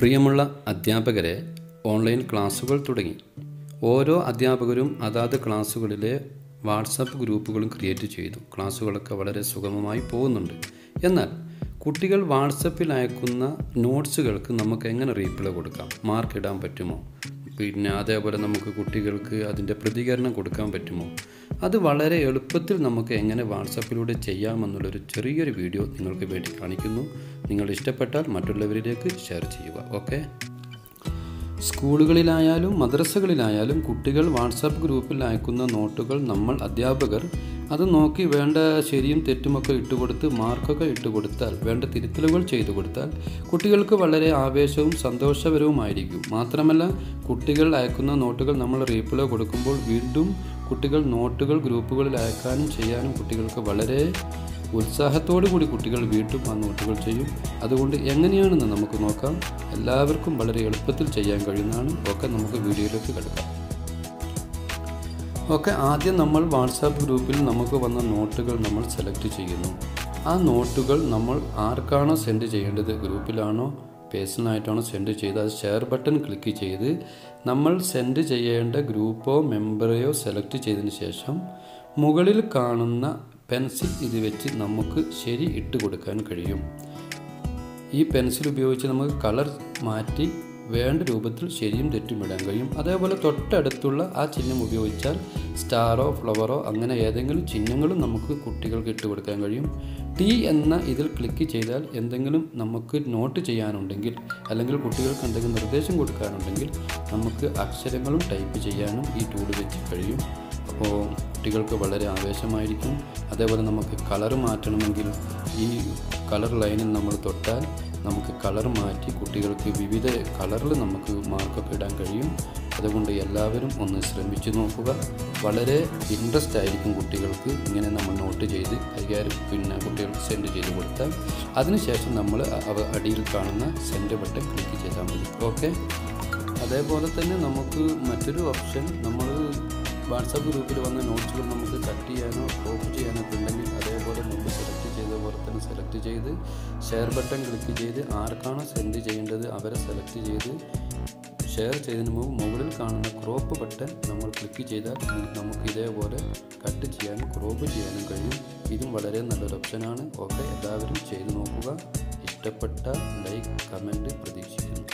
പ്രിയമുള്ള അധ്യാപകരെ ഓൺലൈൻ ക്ലാസ്സുകൾ തുടങ്ങി ഓരോ അധ്യാപകരും അതാത് ക്ലാസ്സുകളിലെ വാട്സപ്പ് ഗ്രൂപ്പുകളും ക്രിയേറ്റ് ചെയ്തു ക്ലാസ്സുകളൊക്കെ വളരെ സുഗമമായി പോകുന്നുണ്ട് എന്നാൽ കുട്ടികൾ വാട്സപ്പിൽ അയക്കുന്ന നോട്ട്സുകൾക്ക് നമുക്ക് എങ്ങനെ റീപ്ലൈ കൊടുക്കാം മാർക്ക് ഇടാൻ പറ്റുമോ പിന്നെ അതേപോലെ നമുക്ക് കുട്ടികൾക്ക് അതിൻ്റെ പ്രതികരണം കൊടുക്കാൻ പറ്റുമോ അത് വളരെ എളുപ്പത്തിൽ നമുക്ക് എങ്ങനെ വാട്സപ്പിലൂടെ ചെയ്യാമെന്നുള്ളൊരു ചെറിയൊരു വീഡിയോ നിങ്ങൾക്ക് വേണ്ടി കാണിക്കുന്നു നിങ്ങൾ ഇഷ്ടപ്പെട്ടാൽ മറ്റുള്ളവരിലേക്ക് ഷെയർ ചെയ്യുക ഓക്കെ സ്കൂളുകളിലായാലും മദ്രസകളിലായാലും കുട്ടികൾ വാട്സാപ്പ് ഗ്രൂപ്പിൽ അയക്കുന്ന നോട്ടുകൾ നമ്മൾ അധ്യാപകർ അത് നോക്കി വേണ്ട ശരിയും തെറ്റുമൊക്കെ ഇട്ടുകൊടുത്ത് മാർക്കൊക്കെ ഇട്ടുകൊടുത്താൽ വേണ്ട തിരുത്തലുകൾ ചെയ്തു കൊടുത്താൽ കുട്ടികൾക്ക് വളരെ ആവേശവും സന്തോഷപരവുമായിരിക്കും മാത്രമല്ല കുട്ടികൾ അയക്കുന്ന നോട്ടുകൾ നമ്മൾ റീപ്ലൈ കൊടുക്കുമ്പോൾ വീണ്ടും കുട്ടികൾ നോട്ടുകൾ ഗ്രൂപ്പുകളിൽ അയക്കാനും ചെയ്യാനും കുട്ടികൾക്ക് വളരെ ഉത്സാഹത്തോടു കൂടി കുട്ടികൾ വീണ്ടും ആ നോട്ടുകൾ ചെയ്യും അതുകൊണ്ട് എങ്ങനെയാണെന്ന് നമുക്ക് നോക്കാം എല്ലാവർക്കും വളരെ എളുപ്പത്തിൽ ചെയ്യാൻ കഴിയുന്നതാണ് ഒക്കെ നമുക്ക് വീഡിയോയിലേക്ക് കിടക്കാം ഓക്കെ ആദ്യം നമ്മൾ വാട്സാപ്പ് ഗ്രൂപ്പിൽ നമുക്ക് വന്ന നോട്ടുകൾ നമ്മൾ സെലക്ട് ചെയ്യുന്നു ആ നോട്ടുകൾ നമ്മൾ ആർക്കാണോ സെൻഡ് ചെയ്യേണ്ടത് ഗ്രൂപ്പിലാണോ പേഴ്സണലായിട്ടാണോ സെൻഡ് ചെയ്ത് അത് ഷെയർ ബട്ടൺ ക്ലിക്ക് ചെയ്ത് നമ്മൾ സെൻഡ് ചെയ്യേണ്ട ഗ്രൂപ്പോ മെമ്പറെയോ സെലക്ട് ചെയ്തതിന് ശേഷം മുകളിൽ കാണുന്ന പെൻസിൽ ഇത് വെച്ച് നമുക്ക് ശരി ഇട്ട് കൊടുക്കാൻ കഴിയും ഈ പെൻസിൽ ഉപയോഗിച്ച് നമുക്ക് കളർ മാറ്റി വേണ്ട രൂപത്തിൽ ശരിയും തെറ്റും ഇടാൻ കഴിയും അതേപോലെ തൊട്ടടുത്തുള്ള ആ ചിഹ്നം ഉപയോഗിച്ചാൽ സ്റ്റാറോ ഫ്ലവറോ അങ്ങനെ ഏതെങ്കിലും ചിഹ്നങ്ങളും നമുക്ക് കുട്ടികൾക്ക് ഇട്ട് കൊടുക്കാൻ കഴിയും ടി എന്ന ഇതിൽ ക്ലിക്ക് ചെയ്താൽ എന്തെങ്കിലും നമുക്ക് നോട്ട് ചെയ്യാനുണ്ടെങ്കിൽ അല്ലെങ്കിൽ കുട്ടികൾക്ക് എന്തെങ്കിലും നിർദ്ദേശം കൊടുക്കാനുണ്ടെങ്കിൽ നമുക്ക് അക്ഷരങ്ങളും ടൈപ്പ് ചെയ്യാനും ഈ ടൂൾ വെച്ച് കഴിയും അപ്പോൾ കുട്ടികൾക്ക് വളരെ ആവേശമായിരിക്കും അതേപോലെ നമുക്ക് കളർ മാറ്റണമെങ്കിൽ ഈ കളർ ലൈനിൽ നമ്മൾ തൊട്ടാൽ നമുക്ക് കളർ മാറ്റി കുട്ടികൾക്ക് വിവിധ കളറിൽ നമുക്ക് മാർക്കൊക്കെ ഇടാൻ കഴിയും അതുകൊണ്ട് എല്ലാവരും ഒന്ന് ശ്രമിച്ചു നോക്കുക വളരെ ഇൻട്രസ്റ്റ് ആയിരിക്കും കുട്ടികൾക്ക് ഇങ്ങനെ നമ്മൾ നോട്ട് ചെയ്ത് കൈകാര്യം പിന്നെ കുട്ടികൾക്ക് സെൻഡ് ചെയ്ത് കൊടുത്താൽ അതിനുശേഷം നമ്മൾ അവ അടിയിൽ കാണുന്ന സെൻഡ് ബട്ടൺ ക്ലിക്ക് ചെയ്താൽ മതി ഓക്കെ അതേപോലെ തന്നെ നമുക്ക് മറ്റൊരു ഓപ്ഷൻ നമ്മൾ വാട്സാപ്പ് ഗ്രൂപ്പിൽ വന്ന നോട്ട്സുകൾ നമുക്ക് കട്ട് ചെയ്യാനോ കോപ്പി ചെയ്യാനോ ഒക്കെ ഉണ്ടെങ്കിൽ അതേപോലെ മുമ്പ് സെലക്ട് ചെയ്ത പോലെ തന്നെ സെലക്ട് ചെയ്ത് ഷെയർ ബട്ടൺ ക്ലിക്ക് ചെയ്ത് ആർക്കാണോ സെൻഡ് ചെയ്യേണ്ടത് അവരെ സെലക്ട് ചെയ്ത് ഷെയർ ചെയ്തതിന് മുമ്പ് മുകളിൽ കാണുന്ന ക്രോപ്പ് ബട്ടൺ നമ്മൾ ക്ലിക്ക് ചെയ്താൽ നമുക്ക് ഇതേപോലെ കട്ട് ചെയ്യാനും ക്രോപ്പ് ചെയ്യാനും കഴിയും ഇതും വളരെ നല്ലൊരു ഓപ്ഷനാണ് ഓക്കെ എല്ലാവരും ചെയ്തു നോക്കുക ഇഷ്ടപ്പെട്ട ലൈക്ക് കമൻറ്റ് പ്രതീക്ഷിക്കുന്നു